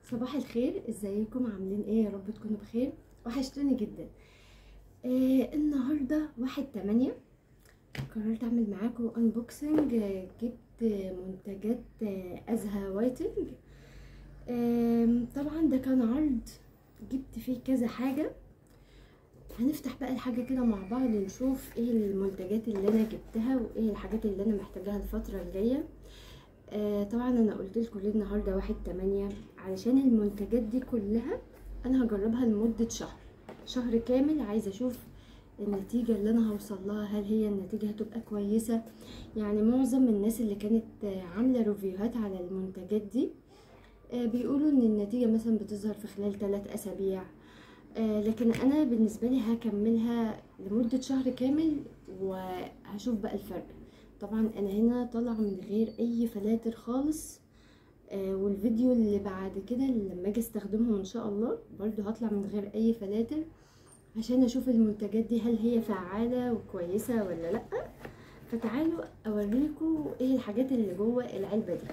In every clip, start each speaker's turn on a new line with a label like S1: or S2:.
S1: صباح الخير ازيكم عاملين ايه يا رب تكونوا بخير وحشتوني جدا آه النهارده واحد تمانية قررت اعمل معاكم انبوكسنج آه جبت منتجات آه ازها وايتنج آه طبعا ده كان عرض جبت فيه كذا حاجه هنفتح بقى الحاجه كده مع بعض نشوف ايه المنتجات اللي انا جبتها وايه الحاجات اللي انا محتاجاها الفتره الجايه آه طبعا انا قلت لكم ليه النهارده واحد تمانية علشان المنتجات دي كلها انا هجربها لمدة شهر شهر كامل عايزة اشوف النتيجة اللي انا هوصل لها هل هي النتيجة هتبقى كويسة يعني معظم الناس اللي كانت عاملة ريفيوهات على المنتجات دي آه بيقولوا ان النتيجة مثلا بتظهر في خلال 3 اسابيع آه لكن انا بالنسبة لي هكملها لمدة شهر كامل وهشوف بقى الفرق طبعا انا هنا طالعه من غير اي فلاتر خالص آه والفيديو اللي بعد كده لما اجي استخدمهم ان شاء الله برضو هطلع من غير اي فلاتر عشان اشوف المنتجات دي هل هي فعالة وكويسة ولا لا فتعالوا اوريكم ايه الحاجات اللي جوه العلبة دي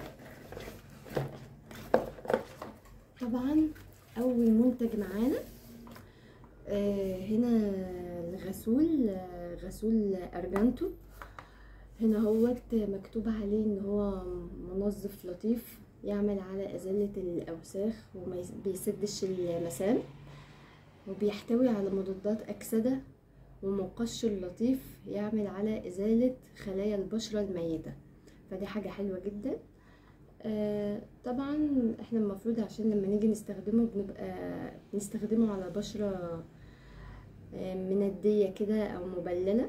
S1: طبعا اول منتج معانا آه هنا الغسول آه غسول ارجانتو هنا هوت مكتوب عليه ان هو منظف لطيف يعمل على ازالة الاوساخ وما بيسدش المسام وبيحتوي على مضادات اكسدة ومقشر لطيف يعمل على ازالة خلايا البشرة الميتة فدي حاجة حلوة جدا آه طبعا احنا المفروض عشان لما نيجي نستخدمه بنبقى نستخدمه على بشرة آه مندية كده او مبللة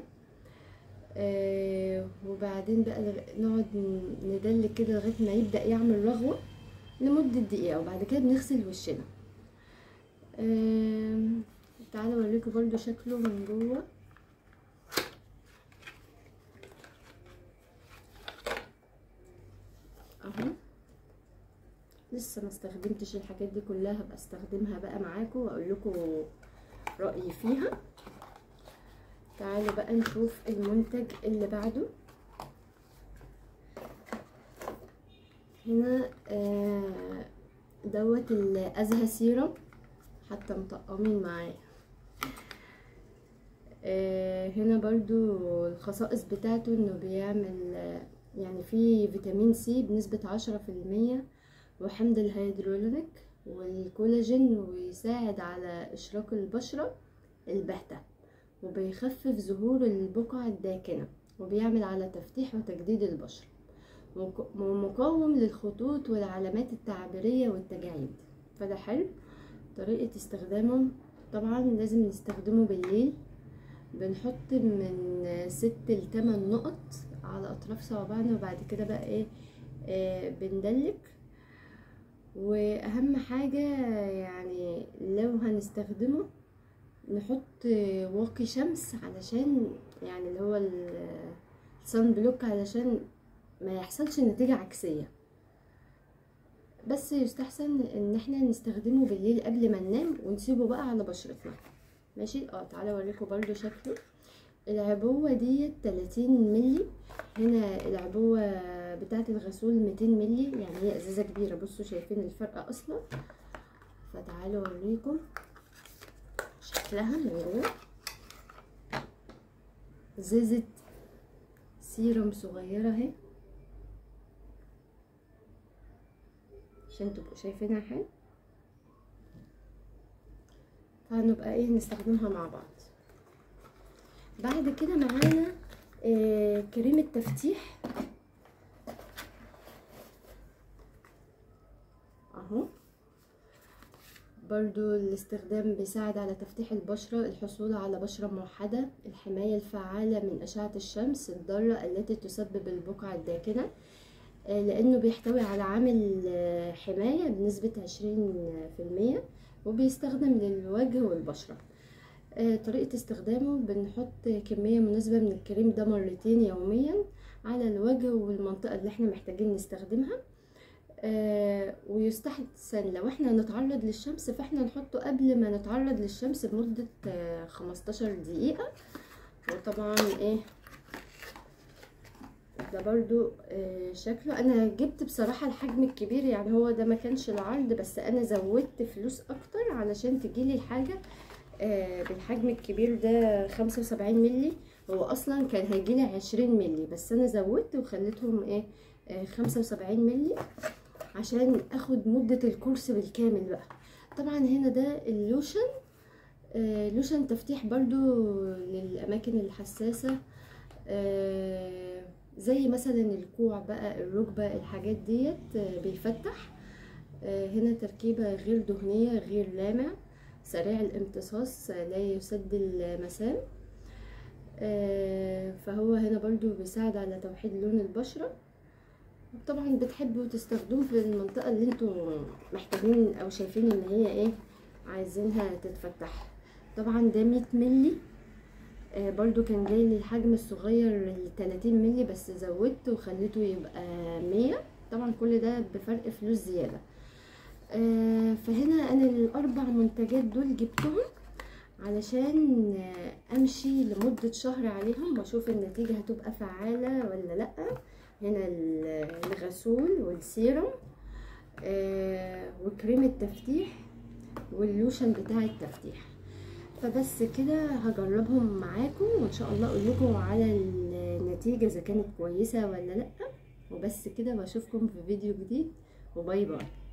S1: آه وبعدين بقى نقعد ندلك كده لغايه ما يبدا يعمل رغوه لمده دقيقه وبعد كده بنغسل وشنا آه تعالوا اوريكم برضو شكله من جوه اهو لسه ما استخدمتش الحاجات دي كلها هبقى استخدمها بقى معاكم واقول لكم رايي فيها تعالوا بقى نشوف المنتج اللي بعده هنا آه دوت الازهى سيرم حتى مطقمين معايا آه هنا برضو الخصائص بتاعته انه بيعمل آه يعني فيه فيتامين سي بنسبة عشرة في المية وحمض الهيدرولونيك والكولاجين ويساعد على اشراق البشرة البهتة وبيخفف ظهور البقع الداكنة وبيعمل على تفتيح وتجديد البشرة ومقاوم للخطوط والعلامات التعبيرية والتجاعيد فده حلو طريقة استخدامه طبعا لازم نستخدمه بالليل بنحط من ست لتمن نقط على اطراف صوابعنا وبعد كده بقى ايه آه بندلك واهم حاجة يعني لو هنستخدمه نحط واقي شمس علشان يعني اللي هو الصن بلوك علشان ما يحصلش نتيجة عكسية بس يستحسن ان احنا نستخدمه بالليل قبل ما ننام ونسيبه بقى على بشرتنا ماشي اه تعالى اوريكم برضو شكله العبوة دي 30 ملي هنا العبوة بتاعة الغسول 200 ملي يعني هي ازازة كبيرة بصوا شايفين الفرق اصلا فتعالوا اوريكم شكلها من جوه ازازة سيرم صغيرة اهي عشان تبقوا شايفينها حلو فهنبقى ايه نستخدمها مع بعض بعد كده معانا آه كريم التفتيح اهو برضو الاستخدام بيساعد على تفتيح البشرة الحصول على بشرة موحدة الحماية الفعالة من أشعة الشمس الضارة التي تسبب البقع الداكنة لأنه بيحتوي على عامل حماية بنسبة عشرين في المية وبيستخدم للوجه والبشرة طريقة استخدامه بنحط كمية مناسبة من الكريم ده مرتين يوميا على الوجه والمنطقة اللي احنا محتاجين نستخدمها آه ويستحسن لو احنا نتعرض للشمس فاحنا نحطه قبل ما نتعرض للشمس بمدة آه 15 دقيقة وطبعا ايه ده برضو آه، شكله انا جبت بصراحة الحجم الكبير يعني هو ده ما كانش العرض بس انا زودت فلوس اكتر علشان تجيلي الحاجة آه، بالحجم الكبير ده خمسة وسبعين ملي هو اصلا كان هيجيلي عشرين ملي بس انا زودت وخليتهم ايه خمسة وسبعين ملي عشان اخد مدة الكورس بالكامل بقى طبعا هنا ده اللوشن آه، لوشن تفتيح برضو للاماكن الحساسة آه، زي مثلا الكوع بقى الركبة الحاجات ديت آه، بيفتح آه، هنا تركيبة غير دهنية غير لامع سريع الامتصاص آه، لا يسد المسام آه، فهو هنا برضو بيساعد على توحيد لون البشرة طبعا بتحبوا تستخدموه في المنطقة اللي انتوا محتاجين او شايفين ان هي ايه عايزينها تتفتح طبعا ده 100 ملي آه، برضو كان جاي لي الحجم الصغير ال 30 ملي بس زودته وخليته يبقى 100 طبعا كل ده بفرق فلوس زيادة آه، فهنا انا الاربع منتجات دول جبتهم علشان آه، امشي لمدة شهر عليهم واشوف النتيجة هتبقى فعالة ولا لا هنا ال- الغسول والسيرم آه، وكريم التفتيح واللوشن بتاع التفتيح فبس كده هجربهم معاكم وان شاء الله اقول لكم على النتيجة اذا كانت كويسة ولا لا وبس كده بشوفكم في فيديو جديد وباي باي